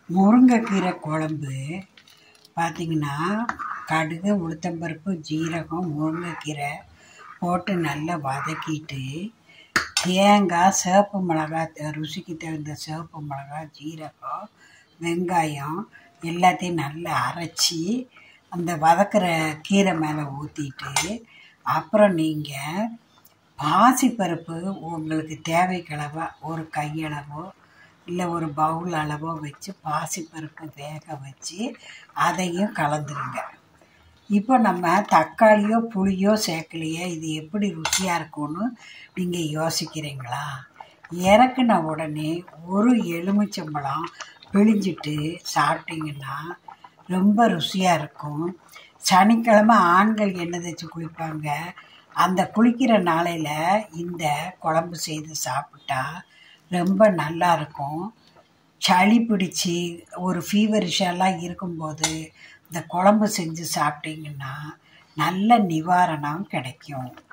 முருங்கைக்கீரை குழம்பு பார்த்திங்கன்னா கடுகு உளுத்தம்பருப்பு ஜீரகம் முருங்கைக்கீரை போட்டு நல்லா வதக்கிட்டு தேங்காய் சிவப்பு மிளகா ருசிக்கு தகுந்த சிவப்பு மிளகா ஜீரகம் வெங்காயம் எல்லாத்தையும் நல்லா அரைச்சி அந்த வதக்கிற கீரை மேலே ஊற்றிட்டு அப்புறம் நீங்கள் பாசிப்பருப்பு உங்களுக்கு தேவைக்களவா ஒரு கையளவோ இல்லை ஒரு பவுல் அளவோ வச்சு பாசிப்பருப்பு வேக வச்சு அதையும் கலந்துருங்க இப்போ நம்ம தக்காளியோ புளியோ சேர்க்கலையே இது எப்படி ருசியாக இருக்கும்னு நீங்கள் யோசிக்கிறீங்களா இறக்குன உடனே ஒரு எலுமிச்சம்பழம் பிழிஞ்சிட்டு சாப்பிட்டீங்கன்னா ரொம்ப ருசியாக இருக்கும் சனிக்கிழமை ஆண்கள் எண்ணெய் தேய்ச்சி குளிப்பாங்க அந்த குளிக்கிற நாளையில் இந்த குழம்பு செய்து சாப்பிட்டா ரொம்ப நல்லா இருக்கும் சளி பிடிச்சி ஒரு ஃபீவரிஷெல்லாம் இருக்கும்போது இந்த குழம்பு செஞ்சு சாப்பிட்டீங்கன்னா நல்ல நிவாரணம் கிடைக்கும்